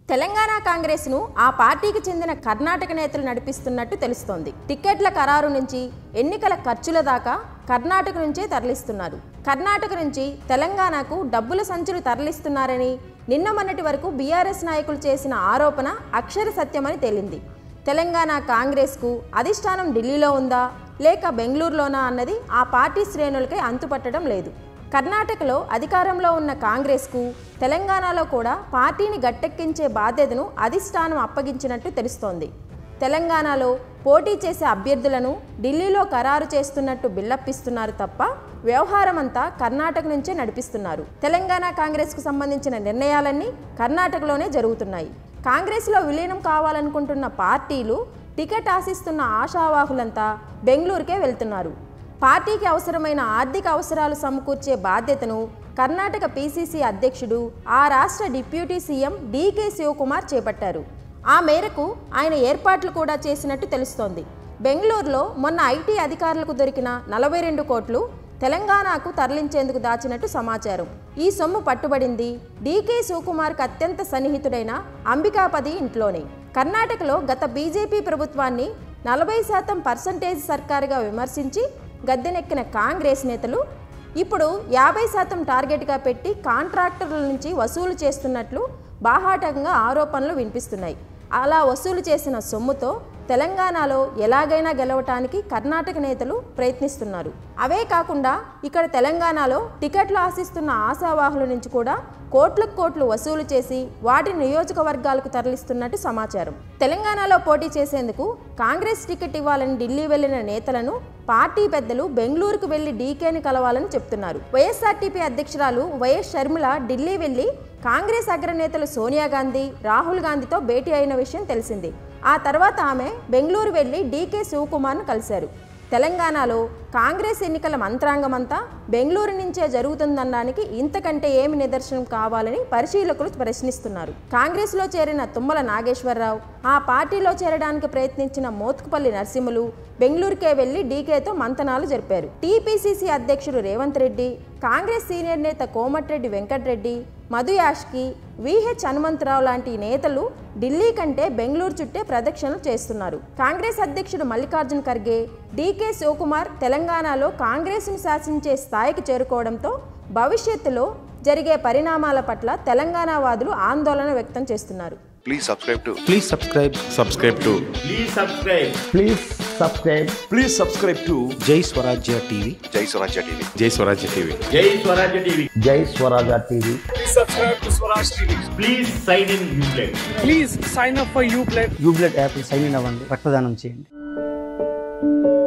తెలంగాణ కాంగ్రెస్ను ఆ పార్టీకి చెందిన కర్ణాటక నేతలు నడిపిస్తున్నట్టు తెలుస్తోంది టిక్కెట్ల ఖరారు నుంచి ఎన్నికల ఖర్చుల దాకా కర్ణాటక నుంచే తరలిస్తున్నారు కర్ణాటక నుంచి తెలంగాణకు డబ్బుల సంచులు తరలిస్తున్నారని నిన్న మొన్నటి వరకు బీఆర్ఎస్ నాయకులు చేసిన ఆరోపణ అక్షర సత్యమని తేలింది తెలంగాణ కాంగ్రెస్కు అధిష్టానం ఢిల్లీలో ఉందా లేక బెంగళూరులోనా అన్నది ఆ పార్టీ శ్రేణులకై అంతుపట్టడం లేదు కర్ణాటకలో అధికారంలో ఉన్న కాంగ్రెస్కు తెలంగాణలో కూడా పార్టీని గట్టెక్కించే బాధ్యతను అధిష్టానం అప్పగించినట్టు తెలుస్తోంది తెలంగాణలో పోటీ చేసే అభ్యర్థులను ఢిల్లీలో ఖరారు చేస్తున్నట్టు బిల్లప్పిస్తున్నారు తప్ప వ్యవహారం అంతా కర్ణాటక నుంచే నడిపిస్తున్నారు తెలంగాణ కాంగ్రెస్కు సంబంధించిన నిర్ణయాలన్నీ కర్ణాటకలోనే జరుగుతున్నాయి కాంగ్రెస్లో విలీనం కావాలనుకుంటున్న పార్టీలు టికెట్ ఆశిస్తున్న ఆశావాహులంతా బెంగళూరుకే వెళ్తున్నారు పార్టీకి అవసరమైన ఆర్థిక అవసరాలు సమకూర్చే బాధ్యతను కర్ణాటక పీసీసీ అధ్యక్షుడు ఆ రాష్ట్ర డిప్యూటీ సీఎం డీకే శివకుమార్ చేపట్టారు ఆ మేరకు ఆయన ఏర్పాట్లు కూడా చేసినట్టు తెలుస్తోంది బెంగళూరులో మొన్న ఐటీ అధికారులకు దొరికిన నలభై రెండు కోట్లు తెలంగాణకు తరలించేందుకు దాచినట్టు సమాచారం ఈ సొమ్ము పట్టుబడింది డీకే శివకుమార్కి అత్యంత సన్నిహితుడైన అంబికాపది ఇంట్లోనే కర్ణాటకలో గత బీజేపీ ప్రభుత్వాన్ని నలభై శాతం పర్సంటేజ్ సర్కారుగా విమర్శించి గద్దెనెక్కిన కాంగ్రెస్ నేతలు ఇప్పుడు యాభై శాతం టార్గెట్గా పెట్టి కాంట్రాక్టర్ల నుంచి వసూలు చేస్తున్నట్లు బాహాటంగా ఆరోపణలు వినిపిస్తున్నాయి అలా వసూలు చేసిన సొమ్ముతో తెలంగాణలో ఎలాగైనా గెలవటానికి కర్ణాటక నేతలు ప్రయత్నిస్తున్నారు అవే కాకుండా ఇక్కడ తెలంగాణలో టికెట్లు ఆశిస్తున్న ఆశావాహుల నుంచి కూడా కోట్లకు కోట్లు వసూలు చేసి వాటి నియోజకవర్గాలకు తరలిస్తున్నట్టు సమాచారం తెలంగాణలో పోటీ చేసేందుకు కాంగ్రెస్ టికెట్ ఇవ్వాలని ఢిల్లీ వెళ్లిన నేతలను పార్టీ పెద్దలు బెంగళూరుకు వెళ్లి డీకేని కలవాలని చెప్తున్నారు వైఎస్ఆర్టీపీ అధ్యక్షురాలు వైఎస్ షర్మిల ఢిల్లీ వెళ్లి కాంగ్రెస్ అగ్రనేతలు సోనియా గాంధీ రాహుల్ గాంధీతో భేటీ అయిన విషయం తెలిసింది ఆ తర్వాత ఆమె బెంగళూరు వెళ్లి డీకే శివకుమార్ను కలిశారు తెలంగాణలో కాంగ్రెస్ ఎన్నికల మంత్రాంగమంతా బెంగళూరు నుంచే జరుగుతుందనడానికి ఇంతకంటే ఏమి నిదర్శనం కావాలని పరిశీలకులు ప్రశ్నిస్తున్నారు కాంగ్రెస్లో చేరిన తుమ్మల నాగేశ్వరరావు ఆ పార్టీలో చేరడానికి ప్రయత్నించిన మోత్కుపల్లి నరసింహులు బెంగళూరుకే వెళ్లి డీకేతో మంతనాలు జరిపారు టీపీసీసీ అధ్యక్షుడు రేవంత్ రెడ్డి కాంగ్రెస్ సీనియర్ నేత కోమటిరెడ్డి వెంకటరెడ్డి మధు యాష్కి విహెచ్ హనుమంతరావు లాంటి నేతలు ఢిల్లీ కంటే బెంగళూరు చుట్టే ప్రదక్షిణలు చేస్తున్నారు కాంగ్రెస్ అధ్యక్షుడు మల్లికార్జున్ ఖర్గే డీకే శివకుమార్ తెలంగాణలో కాంగ్రెస్ను శాసించే స్థాయికి చేరుకోవడంతో భవిష్యత్తులో జరిగే పరిణామాల పట్ల తెలంగాణ వాదులు ఆందోళన వ్యక్తం చేస్తున్నారు Please subscribe to Please subscribe. Subscribe to Please subscribe. Please subscribe. Please subscribe to Jai Swarajya TV. Jai Swarajya TV. Jai Swarajya TV. Jai Swarajya TV. Jai Swaraja TV. Please sign in Uplay. Please sign up for Uplay. యూబ్లెట్ app sign in అవ్వండి రక్తదానం చేయండి